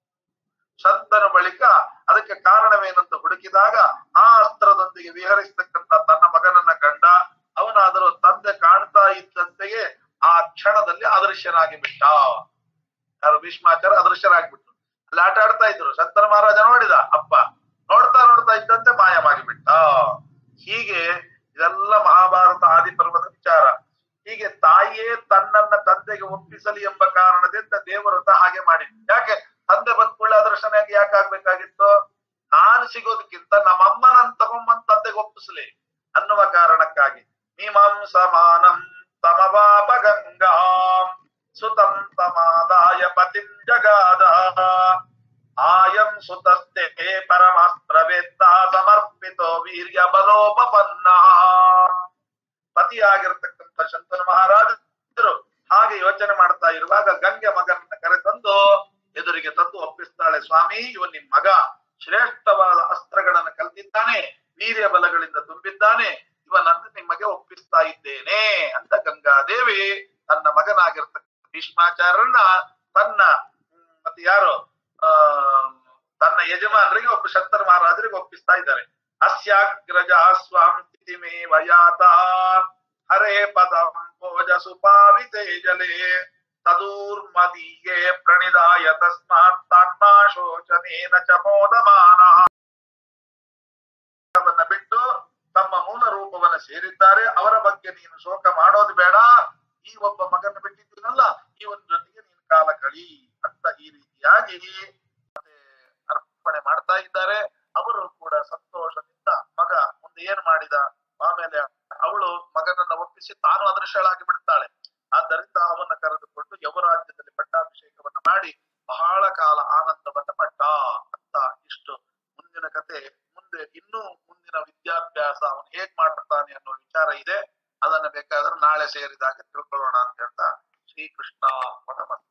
ಸಂತನ ಬಳಿಕ ಅದಕ್ಕೆ ಕಾರಣವೇನಂತ ಹುಡುಕಿದಾಗ ಆ ಅಸ್ತ್ರದೊಂದಿಗೆ ವಿಹರಿಸತಕ್ಕಂತ ತನ್ನ ಮಗನನ್ನ ಕಂಡ ಅವನಾದರೂ ತಂದೆ ಕಾಣ್ತಾ ಇದ್ದಂತೆಯೇ ಆ ಕ್ಷಣದಲ್ಲಿ ಅದೃಶ್ಯನಾಗಿ ಬಿಟ್ಟ ಯಾರು ಭೀಷ್ಮಾಚಾರ್ಯ ಅದೃಶ್ಯರಾಗ್ಬಿಟ್ರು ಅಲ್ಲಿ ಆಟ ಆಡ್ತಾ ಇದ್ರು ಶಂಕರ ಮಹಾರಾಜ ನೋಡಿದ ಅಪ್ಪ ನೋಡ್ತಾ ನೋಡ್ತಾ ಇದ್ದಂತೆ ಮಾಯವಾಗಿ ಬಿಟ್ಟ ಹೀಗೆ ಇದೆಲ್ಲ ಮಹಾಭಾರತ ಆದಿಪರ್ವದ ವಿಚಾರ ಹೀಗೆ ತಾಯಿಯೇ ತನ್ನನ್ನ ತಂದೆಗೆ ಒಪ್ಪಿಸಲಿ ಎಂಬ ಕಾರಣದಿಂದ ದೇವರತ ಹಾಗೆ ಮಾಡಿದ್ರು ಯಾಕೆ ತಂದೆ ಬಂದ ಕೂಡಲೇ ಅದೃಷ್ಟನಾಗಿ ಯಾಕೆ ಆಗ್ಬೇಕಾಗಿತ್ತು ನಾನು ಸಿಗೋದಕ್ಕಿಂತ ನಮ್ಮಮ್ಮನನ್ನ ತಗೊಂಬಂದ್ ತಂದೆಗೆ ಒಪ್ಪಿಸ್ಲಿ ಅನ್ನುವ ಕಾರಣಕ್ಕಾಗಿ ಮೀಮಾಂಸಮಾನಂ ತಮವಾಪ ಗಂಗಾ ಸುತಂ ತಮಾದಾಯ ಪತಿಂ ಜಗಾದ ಆಯಂ ಸುತಸ್ತೆ ಪರಮಾಸ್ತ್ರವೇತ್ತ ಸಮರ್ಪಿತೋ ವೀರ್ಯ ಬಲೋಪಪನ್ನ ಪತಿಯಾಗಿರ್ತಕ್ಕಂಥ ಶಂತನು ಮಹಾರಾಜರು ಹಾಗೆ ಯೋಚನೆ ಮಾಡ್ತಾ ಇರುವಾಗ ಗಂಗೆ ಮಗನನ್ನ ಕರೆತಂದು ಎದುರಿಗೆ ತಂದು ಒಪ್ಪಿಸ್ತಾಳೆ ಸ್ವಾಮಿ ಇವನ್ ನಿಮ್ ಮಗ ಶ್ರೇಷ್ಠವಾದ ಅಸ್ತ್ರಗಳನ್ನು ಕಲ್ತಿದ್ದಾನೆ ವೀರ್ಯ ಬಲಗಳಿಂದ ತುಂಬಿದ್ದಾನೆ ಇವನನ್ನು ನಿಮಗೆ ಒಪ್ಪಿಸ್ತಾ ಇದ್ದೇನೆ ಅಂತ ಗಂಗಾದೇವಿ ತನ್ನ ಮಗನಾಗಿರ್ತಕ್ಕ ಭೀಷ್ಮಾಚಾರ್ಯರನ್ನ ತನ್ನ ಹ್ಮ್, ಮತ್ತೆ ಯಾರು ಆ ತನ್ನ ಯಜಮಾನರಿಗೆ ಒಬ್ಬ ಶಂಕರ ಮಹಾರಾಜರಿಗೆ ಒಪ್ಪಿಸ್ತಾ ಇದ್ದಾರೆ ಅಸ್ಯಾಗ್ರಜ ಸ್ವಾಂ ಸ್ಥಿತಿಮೇ ವಯಾತ ಹರೇ ಪದಂ ಭೋಜಸು ಪಾವಿತೆ ಜಲೆ ತದೂರ್ಮದೀಯೇ ಪ್ರಣಿದಾಯ ತಸ್ಮಾತ್ ತಾತ್ಮಾ ಶೋಚನೇನ ಚ ಮೋದಮಾನ ವನ್ನ ಬಿಟ್ಟು ತಮ್ಮ ಮೂಲ ರೂಪವನ್ನ ಸೇರಿದ್ದಾರೆ ಅವರ ಬಗ್ಗೆ ನೀನು ಶೋಕ ಮಾಡೋದು ಬೇಡ ಈ ಒಬ್ಬ ಮಗನ ಬಿಟ್ಟಿದ್ದೀನಲ್ಲ ಈ ಒಂದು ಜೊತೆಗೆ ನೀನು ಕಾಲ ಕಳಿ ಅಂತ ಈ ರೀತಿಯಾಗಿ ಮತ್ತೆ ಅರ್ಪಣೆ ಮಾಡ್ತಾ ಇದ್ದಾರೆ ಅವರು ಕೂಡ ಸಂತೋಷದಿಂದ ಮಗ ಮುಂದೆ ಏನ್ ಮಾಡಿದ ಆಮೇಲೆ ಅವಳು ಮಗನನ್ನ ಒಪ್ಪಿಸಿ ತಾನು ಅದೃಶ್ಯಳಾಗಿ ಬಿಡ್ತಾಳೆ ಆದ್ದರಿಂದ ಅವನ್ನ ಕರೆದುಕೊಂಡು ಯುವರಾಜ್ಯದಲ್ಲಿ ಪಟ್ಟಾಭಿಷೇಕವನ್ನ ಮಾಡಿ ಬಹಳ ಕಾಲ ಆನಂದವನ್ನ ಪಟ್ಟ ಅಂತ ಇಷ್ಟು ಮುಂದಿನ ಕತೆ ಮುಂದೆ ಇನ್ನೂ ಮುಂದಿನ ವಿದ್ಯಾಭ್ಯಾಸ ಅವನು ಹೇಗ್ ಮಾಡ್ತಾನೆ ಅನ್ನೋ ವಿಚಾರ ಇದೆ ಅದನ್ನ ಬೇಕಾದ್ರೆ ನಾಳೆ ಸೇರಿದಾಗ ತಿಳ್ಕೊಳ್ಳೋಣ ಅಂತ ಹೇಳ್ತಾ ಶ್ರೀಕೃಷ್ಣ ಪರಮ